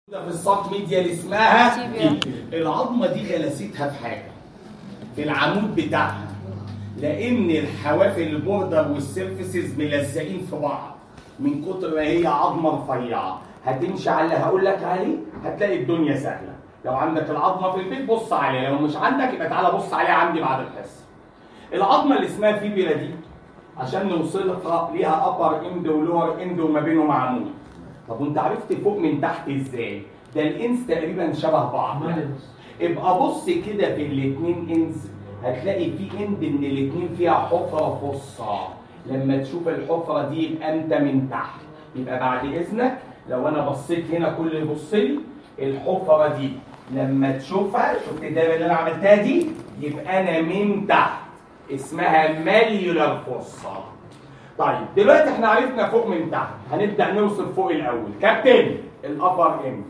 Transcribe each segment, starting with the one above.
في الساق ميديا اللي اسمها تيبيا. العظمه دي غلاستها في حاجه في العمود بتاعها لان الحوافل البوردر والسيرفيسز ملزقين في بعض من كتر ما هي عظمه رفيعه هتمشي على اللي هقول لك عليه هتلاقي الدنيا سهله لو عندك العظمه في البيت بص عليها لو مش عندك يبقى تعالى بص عليها عندي بعد الحصه العظمه اللي اسمها فيبيلا دي عشان نوصلها ليها ابر اند ولور اند وما بينهم عمود طب وانت عرفت فوق من تحت ازاي ده الانس تقريبا شبه بعض ابقى بص كده في الاثنين انس هتلاقي في اند ان الاثنين فيها حفره فصه لما تشوف الحفره دي يبقى انت من تحت يبقى بعد اذنك لو انا بصيت هنا كل يبص لي الحفره دي لما تشوفها شفت الدايره اللي انا عملتها دي يبقى انا من تحت اسمها ماليولار فصه طيب دلوقتي احنا عرفنا فوق من تحت هنبدا نوصف فوق الاول كابتن الابر اند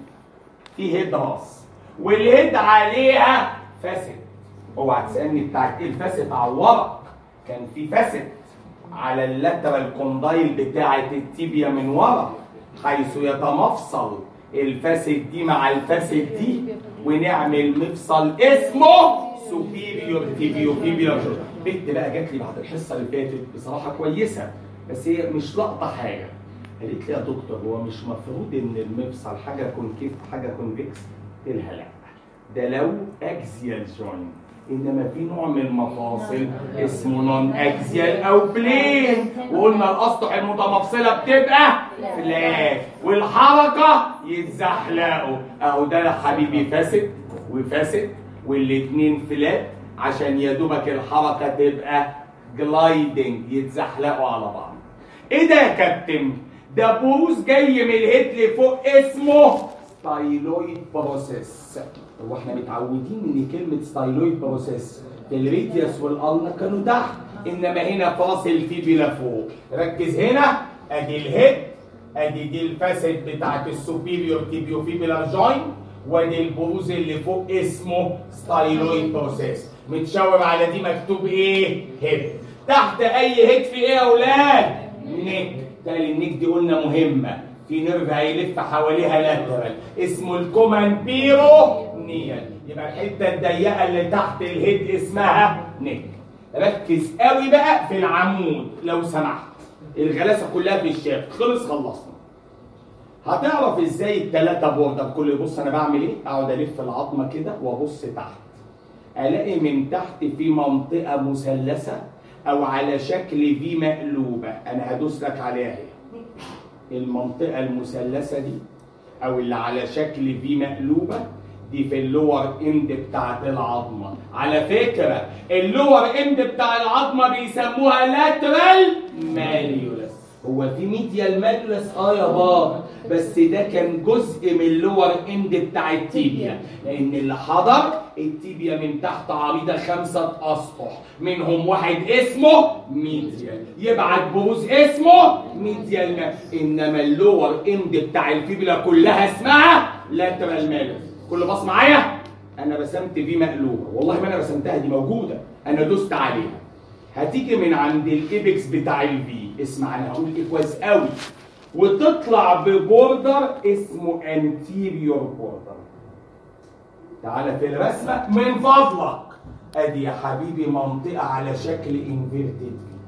في هيد راس والهيد عليها فاسد اوعى تسالني بتاعت ايه الفاسد عورك كان في فاسد على اللاترال كوندايل بتاعه التيبيا من ورا حيث يتمفصل الفاسد دي مع الفاسد دي ونعمل مفصل اسمه سوبيريور تيبيو فيبيولار بنت بقى جات لي بعد الحصه اللي فاتت بصراحه كويسه بس هي مش لاقطه حاجه قالت لي يا دكتور هو مش مفروض ان المفصل حاجه كونكيف حاجه كونفكس قلت لها لا ده لو اكزيال جوينت انما في نوع من المفاصل اسمه نون اكزيال او بلين وقلنا الاسطح المتمفصله بتبقى فلات والحركه يتزحلقوا اهو ده يا حبيبي فاسد وفاسد والاتنين فلات عشان يا دوبك الحركه تبقى جلايدنج يتزحلقوا على بعض ايه ده يا كابتن ده بوز جاي من الهيد لفوق اسمه ستايلويد بروسيس هو احنا متعودين ان كلمه ستايلويد بروسيس في الريديوس والالنا كانوا تحت انما هنا فاصل فيبيلا فوق ركز هنا ادي الهيد ادي دي الفاسد بتاعت السوبيريور تيبيو فيبيلار جوينت وادي البروز اللي فوق اسمه ستايلويد بروسيس متشاور على دي مكتوب ايه هيد تحت اي هيد في ايه يا اولاد نيك تالي النيك دي قلنا مهمه في نيرف هيلف حواليها لاترال اسمه الكومان بيرو نيال يبقى الحته الضيقه اللي تحت الهيد اسمها نيك ركز قوي بقى في العمود لو سمحت الغلاسه كلها في الشاف خلص خلصنا هتعرف ازاي التلاتة بوردر كل بص انا بعمل ايه اقعد الف العظمه كده وابص تحت الاقي من تحت في منطقه مثلثه او على شكل في مقلوبه انا هدوس لك عليها اهي المنطقه المثلثه دي او اللي على شكل في مقلوبه دي في اللور اند بتاعت العظمه على فكره اللور اند بتاع العظمه بيسموها لاترال ماليولس هو في ميديال ماليولس اه يا بابا بس ده كان جزء من اللور اند بتاع التيبيا لان اللي حضر التيبيا من تحت عريضه خمسه اسطح منهم واحد اسمه ميديال يبعت بروز اسمه ميديال مال. انما اللور اند بتاع الفيبلا كلها اسمها لاترال ماليولس كل باص معايا انا رسمت في مقلوبه والله ما انا رسمتها دي موجوده انا دوست عليها هتيجي من عند الايبكس بتاع الفي اسمع انا هقول ايه كويس قوي وتطلع ببوردر اسمه انتيريور بوردر تعالى في الرسمه من فضلك ادي يا حبيبي منطقه على شكل انفيرتد في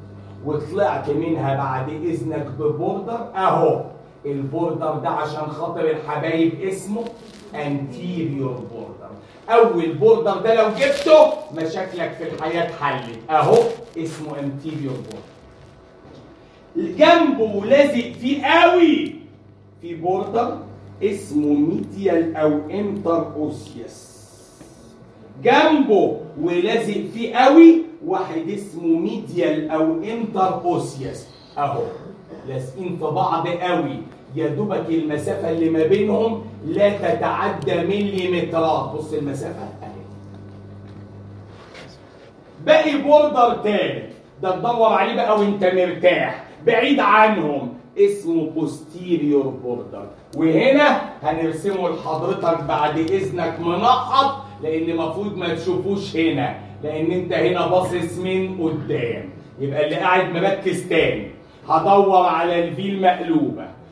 وطلعت منها بعد اذنك ببوردر اهو البوردر ده عشان خاطر الحبايب اسمه انتيريور بوردر اول بوردر ده لو جبته مشاكلك في الحياه اتحلت اهو اسمه انتيريور بوردر جنبه لازق فيه قوي في بوردر اسمه ميديال او انتر اوسيوس جنبه ولازق فيه قوي واحد اسمه ميديال او انتر اوسيوس اهو لازقين في بعض قوي يا دوبك المسافه اللي ما بينهم لا تتعدى مليمترات بص المسافه اهي باقي بوردر تاني ده تدور عليه بقى وانت مرتاح بعيد عنهم اسمه بوستيريور بوردر وهنا هنرسمه لحضرتك بعد اذنك منقط لان المفروض ما تشوفوش هنا لان انت هنا باصص من قدام يبقى اللي قاعد مركز تاني هدور على الفي المقلوبه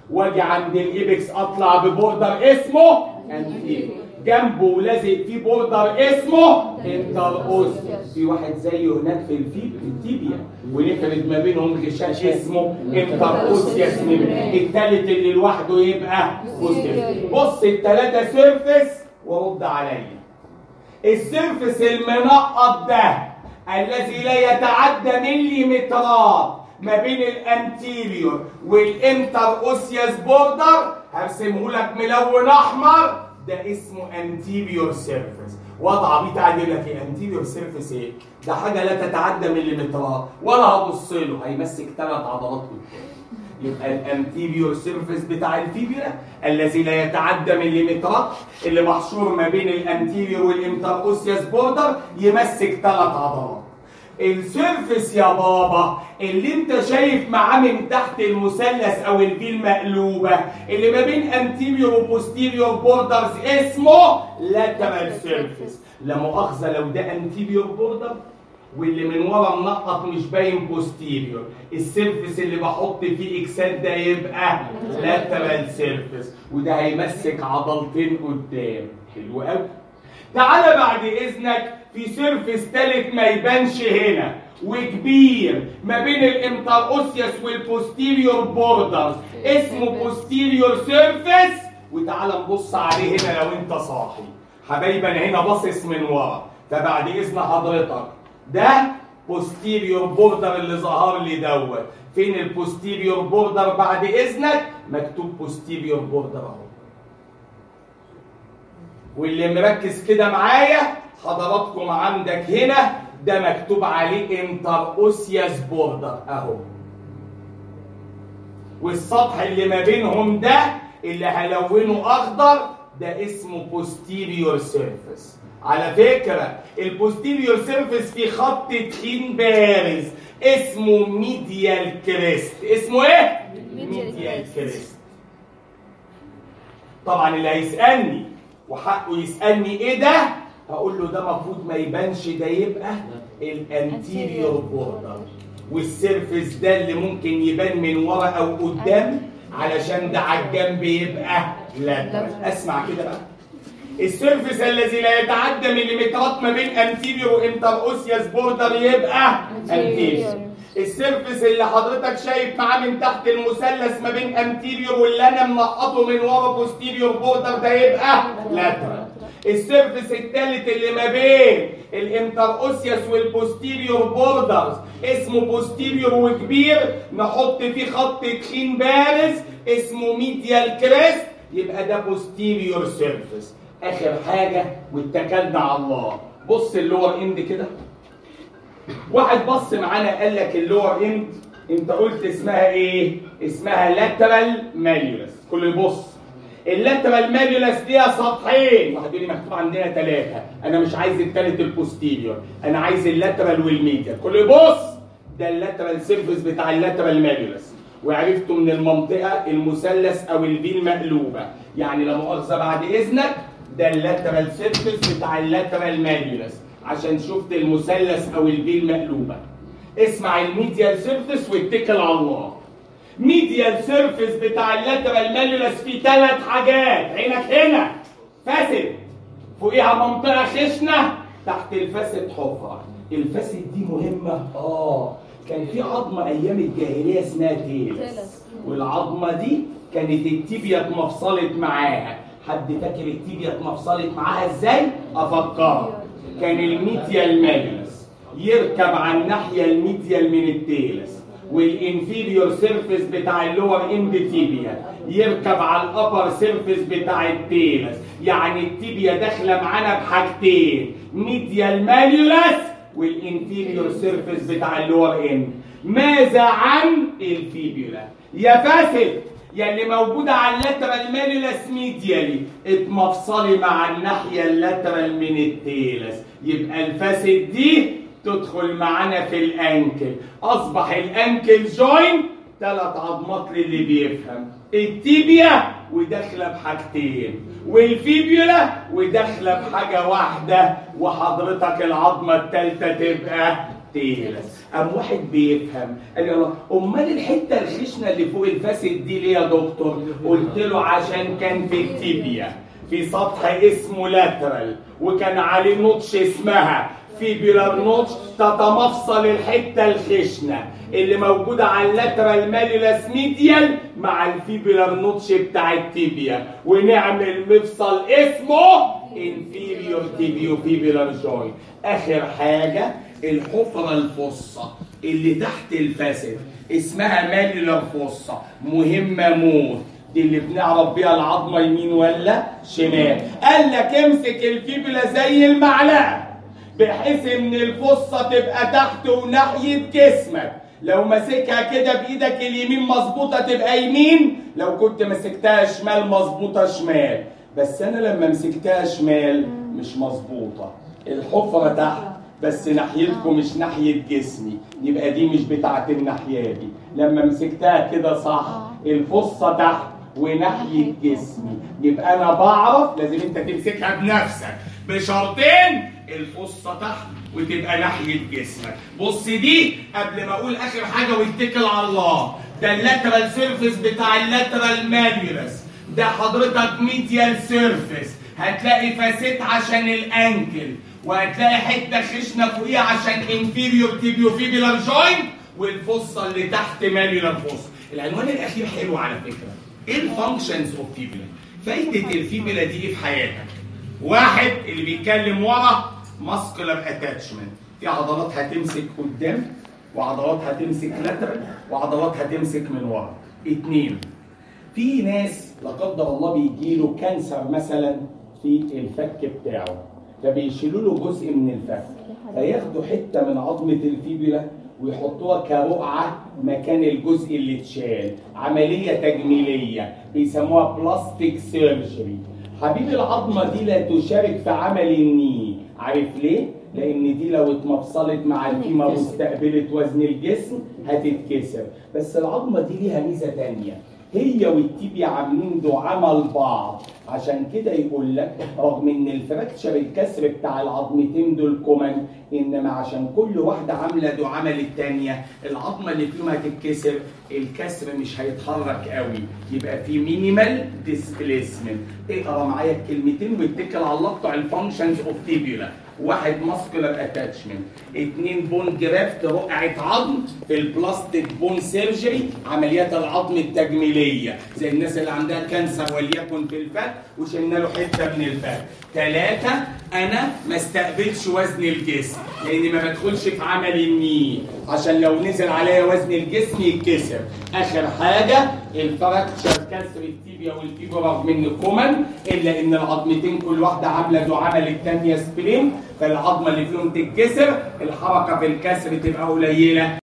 واجي عند الايبكس اطلع ببوردر اسمه انتيريور جنبه ولازق فيه بوردر اسمه انتر في واحد زيه هناك في الفيب في التيبيا ونفرد ما بينهم غشاش اسمه انتر اوسياس التالت اللي لوحده يبقى posterior. بص التلاته سيرفس ورد عليا السيرفس المنقط ده الذي لا يتعدى مليمترات ما بين الانتيريور والانتر اوسياس بوردر هرسمه لك ملون احمر ده اسمه انتيريور سيرفيس وضع بيه تعديل لك الانتيريور سيرفيس ايه؟ ده حاجه لا تتعدى مليمترات ولا هبص له هيمسك ثلاث عضلات قدام يبقى الانتيريور سيرفيس بتاع الفيبيولا الذي لا يتعدى مليمترات اللي محشور ما بين الانتيريور والانتر اوسياس بوردر يمسك ثلاث عضلات السيرفس يا بابا اللي انت شايف معاه من تحت المثلث او الفي المقلوبه اللي ما بين انتيريور وبوستيريور بوردرز اسمه لاترال سيرفيس لا مؤاخذه لو ده انتيريور بوردر واللي من ورا منقط مش باين بوستيريور السيرفيس اللي بحط فيه اكسات ده يبقى لاترال سيرفيس وده هيمسك عضلتين قدام حلو قوي تعالى بعد اذنك في سيرفيس تالت ما يبانش هنا وكبير ما بين الانتر اوسيوس والبوستيريور بوردرز اسمه بوستيريور سيرفيس وتعالى نبص عليه هنا لو انت صاحي حبايبي انا هنا باصص من ورا فبعد اذن حضرتك ده بوستيريور بوردر اللي ظهر لي دوت فين البوستيريور بوردر بعد اذنك مكتوب بوستيريور بوردر اهو واللي مركز كده معايا حضراتكم عندك هنا ده مكتوب عليه انتر اوسياس بوردر اهو والسطح اللي ما بينهم ده اللي هلونه اخضر ده اسمه بوستيريور سيرفيس على فكرة البوستيريور سيرفيس في خط تخين بارز اسمه ميديال كريست اسمه ايه؟ ميديال كريست طبعا اللي هيسألني وحقه يسألني ايه ده؟ هقول له ده المفروض ما يبانش ده يبقى الانتيريور بوردر والسيرفيس ده اللي ممكن يبان من ورا او قدام علشان ده على الجنب يبقى لا اسمع كده بقى السيرفيس الذي لا يتعدى مليمترات ما بين انتيريور وانتر اوسياس بوردر يبقى انتيريور السيرفيس اللي حضرتك شايف معاه من تحت المثلث ما بين انتيريور واللي انا منقطه من ورا بوستيريور بوردر ده يبقى لاترال السيرفيس الثالث اللي ما بين الانتر اوسياس والبوستيريور بوردرز اسمه بوستيريور وكبير نحط فيه خط تخين بارز اسمه ميديال كريست يبقى ده بوستيريور سيرفيس اخر حاجه واتكلنا على الله بص اللور اند كده واحد بص معانا قال لك اللور اند انت قلت اسمها ايه اسمها لاترال ماليولس كل يبص اللاترال ماليولس ليها سطحين واحد يقول لي مكتوب عندنا ثلاثه انا مش عايز الثالث البوستيريور انا عايز اللاترال والميديال كل يبص ده اللاترال سيرفيس بتاع اللاترال ماليولس وعرفته من المنطقه المثلث او الفي المقلوبه يعني لا مؤاخذه بعد اذنك ده اللاترال سيرفيس بتاع اللاترال ماليولس عشان شفت المثلث او الفي المقلوبه اسمع الميديال سيرفيس واتكل على الله ميديال سيرفيس بتاع اللاترال ماليولس فيه ثلاث حاجات عينك هنا فاسد فوقيها منطقه خشنه تحت الفاسد حفره الفاسد دي مهمه اه كان في عظمه ايام الجاهليه اسمها تيلس والعظمه دي كانت التيبيا اتمفصلت معاها حد فاكر التيبيا اتمفصلت معاها ازاي افكرك كان الميديال ماليولس يركب على الناحيه الميديال من التيلس والانفيريور سيرفيس بتاع اللور اند تيبيا يركب على الابر سيرفيس بتاع التيلس يعني التيبيا داخله معانا بحاجتين ميديال ماليولس والانفيريور سيرفيس بتاع اللور اند ماذا عن الفيبيولا يا فاسد يا اللي موجوده على اللاترال ماليولس ميديالي اتمفصلي مع الناحيه اللاترال من التيلس يبقى الفاسد دي تدخل معانا في الانكل اصبح الانكل جوين ثلاث عظمات للي بيفهم التيبيا وداخله بحاجتين والفيبيولا وداخله بحاجه واحده وحضرتك العظمه الثالثه تبقى تيلس قام واحد بيفهم قال لي الله امال الحته الخشنه اللي فوق الفاسد دي ليه يا دكتور قلت له عشان كان في التيبيا في سطح اسمه لاترال وكان عليه نوتش اسمها فيبيولار نوتش تتمفصل الحته الخشنه اللي موجوده على اللاترال ماليولاس ميديال مع الفيبيولار نوتش بتاع التيبيا ونعمل مفصل اسمه انفيريور تيبيو فيبيولار جوينت اخر حاجه الحفره الفصه اللي تحت الفاسد اسمها ماليولار فصه مهمه موت دي اللي بنعرف بيها العظمه يمين ولا شمال قال لك امسك الفيبولا زي المعلقه بحيث ان الفصه تبقى تحت وناحيه جسمك لو ماسكها كده بايدك اليمين مظبوطه تبقى يمين لو كنت مسكتها شمال مظبوطه شمال بس انا لما مسكتها شمال مش مظبوطه الحفره تحت بس ناحيتكم مش ناحيه جسمي يبقى دي مش بتاعت الناحيه دي لما مسكتها كده صح الفصه تحت وناحيه جسمي يبقى انا بعرف لازم انت تمسكها بنفسك بشرطين الفصه تحت وتبقى ناحيه جسمك بص دي قبل ما اقول اخر حاجه واتكل على الله ده اللاترال سيرفيس بتاع اللاترال ماليولس ده حضرتك ميديال سيرفيس هتلاقي فاسيت عشان الانكل وهتلاقي حته خشنه فوقيها عشان انفيريور تيبيو فيبيلار جوينت والفصه اللي تحت ماليولار فص العنوان الاخير حلو على فكره ايه الفانكشنز اوف فيبيلا فايده الفيبيلا دي ايه في حياتك واحد اللي بيتكلم ورا ماسكولار اتاتشمنت في عضلات هتمسك قدام وعضلات هتمسك لاترال وعضلات هتمسك من ورا اتنين في ناس لا قدر الله بيجي له كانسر مثلا في الفك بتاعه فبيشيلوا له جزء من الفك فياخدوا حته من عظمه الفيبولا ويحطوها كرقعه مكان الجزء اللي اتشال عمليه تجميليه بيسموها بلاستيك سيرجري حبيب العظمه دي لا تشارك في عمل الني عارف ليه لان دي لو اتمفصلت مع الفيما واستقبلت وزن الجسم هتتكسر بس العظمه دي ليها ميزه تانية هي والتيبيا عاملين دعامه لبعض عشان كده يقول لك رغم ان الفراكشر الكسر بتاع العظمتين دول كومن انما عشان كل واحده عامله دعامه للتانيه العظمه اللي فيهم هتتكسر الكسر مش هيتحرك قوي يبقى في مينيمال ديسبليسمنت اقرا معايا الكلمتين واتكل على الله بتوع الفانكشنز اوف تيبيولا واحد ماسكولار اتاتشمنت اتنين بون جرافت رقعه عظم في البلاستيك بون سيرجري عمليات العظم التجميليه زي الناس اللي عندها كانسر وليكن في الفك وشلنا له حته من الفك ثلاثه انا ما استقبلش وزن الجسم لاني ما بدخلش في عمل الني عشان لو نزل عليا وزن الجسم يتكسر اخر حاجه الفراكشر كسر التيبيا والفيبر رغم ان كومن الا ان العظمتين كل واحده عامله دعامه للثانيه سبلين فالعظمه اللي فيهم تتكسر الحركه في الكسر تبقى قليله